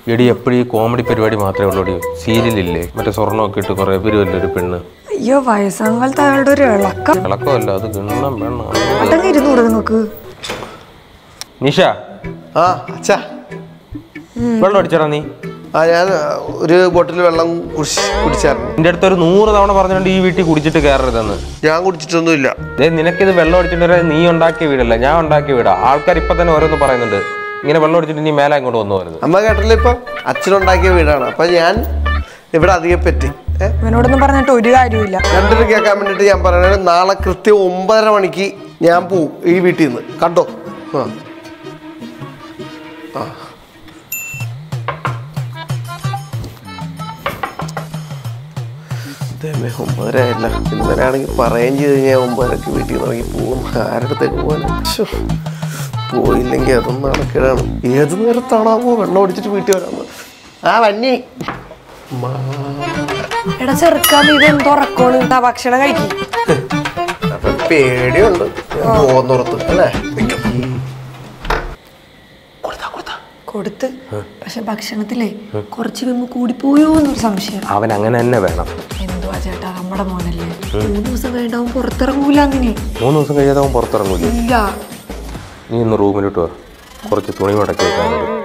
എടി എപ്പോഴും ഈ കോമഡി പരിപാടി മാത്രമേ ഉള്ളൂ സീരിയലില്ലേ മറ്റേ സ്വർണ്ണമൊക്കെ ഇട്ട് കുറേ വരുമല്ലോ ഒരു പെണ്ണ് അയ്യോ വയസ്സാം കാലത്ത് അയാളുടെ ഒരു ഇളക്കം ഇളക്കമല്ല അത് കിണ്ണം പെണ്ണ അടങ്ങി ഇരുന്നൂടെ നിങ്ങൾക്ക് നിഷ ആ അച്ഛാ വെള്ളം അടിച്ചടാ നീ ആ ഞാൻ ഒരു ബോട്ടിൽ വെള്ളം കുടിച്ച് കുടിച്ചായിരുന്നു നിന്റെ അടുത്ത് ഒരു നൂറ് തവണ പറഞ്ഞിട്ടുണ്ട് ഈ വീട്ടിൽ കുടിച്ചിട്ട് കയറരുതെന്ന് ഞാൻ കുടിച്ചിട്ടൊന്നുമില്ല ദേ നിനക്കിത് വെള്ളം അടിച്ചിട്ട് വരാൻ നീ ഉണ്ടാക്കിയ വീടല്ല ഞാൻ ഉണ്ടാക്കിയ വീടാ ആൾക്കാർ ഇപ്പൊ തന്നെ ഓരോന്ന് പറയുന്നുണ്ട് ഇങ്ങനെ വെള്ളം അടിച്ചിട്ട് നീ മേലെ ഇങ്ങോട്ട് വന്നു പോരുത് അമ്മ കേട്ടല്ലോ ഇപ്പൊ അച്ഛനുണ്ടാക്കിയ വീടാണ് അപ്പൊ ഞാൻ ഇവിടെ അധികം പറ്റി ഏ? ഇവനോടൊന്നും പറഞ്ഞിട്ട് ഒരു കാര്യമില്ല രണ്ടിനും കേൾക്കാൻ വേണ്ടിട്ട് ഞാൻ പറയണത് നാളെ കൃത്യം ഒമ്പതര മണിക്ക് ഞാൻ പോവും ഈ വീട്ടിൽ നിന്ന് കണ്ടോ ആ ആ. ദൈവമേ, ഒമ്പതര ആയില്ല ഇന്നലെ ആണെങ്കിൽ പറയുകയും ചെയ്ത് കഴിഞ്ഞാൽ ഒമ്പതരക്ക് വീട്ടിൽ നിന്ന് ഇറങ്ങി പോകും ആരുടെ അടുത്തേക്ക് പോകാൻ ശ്ശോ. പോയില്ലെങ്കിൽ അതൊന്നും നടക്കിടാണ് ഏത് നേരത്താണാവോ വെള്ളം അടിച്ചിട്ട് വീട്ടിൽ വരാമെന്ന് ആ വന്നി എടാ ചെറുക്കാൻ ഇത് എന്തോ ഉറക്കോള് ആ ഭക്ഷണം കഴിക്കും അപ്പൊ പേടിയുണ്ട് ഞാൻ പോകുന്നിടത്ത് അല്ലേ കൊടുത്ത് പക്ഷെ ഭക്ഷണത്തിലേ കുറച്ച് വിമ്മ കൂടിപ്പോയോ എന്നൊരു സംശയം അവൻ അങ്ങനെ തന്നെ വേണം എന്തുവാ ചേട്ടാ നമ്മുടെ മോനല്ലേ മൂന്ന് ദിവസം കഴിഞ്ഞാവും പുറത്തിറങ്ങൂല അതിന് മൂന്ന് ദിവസം കഴിയാതെ അവൻ പുറത്തിറങ്ങൂലേ ഇല്ല നീ ഇന്ന് റൂമിലോട്ട് വാ കുറച്ച് തുണി മടക്കി വെക്കാൻ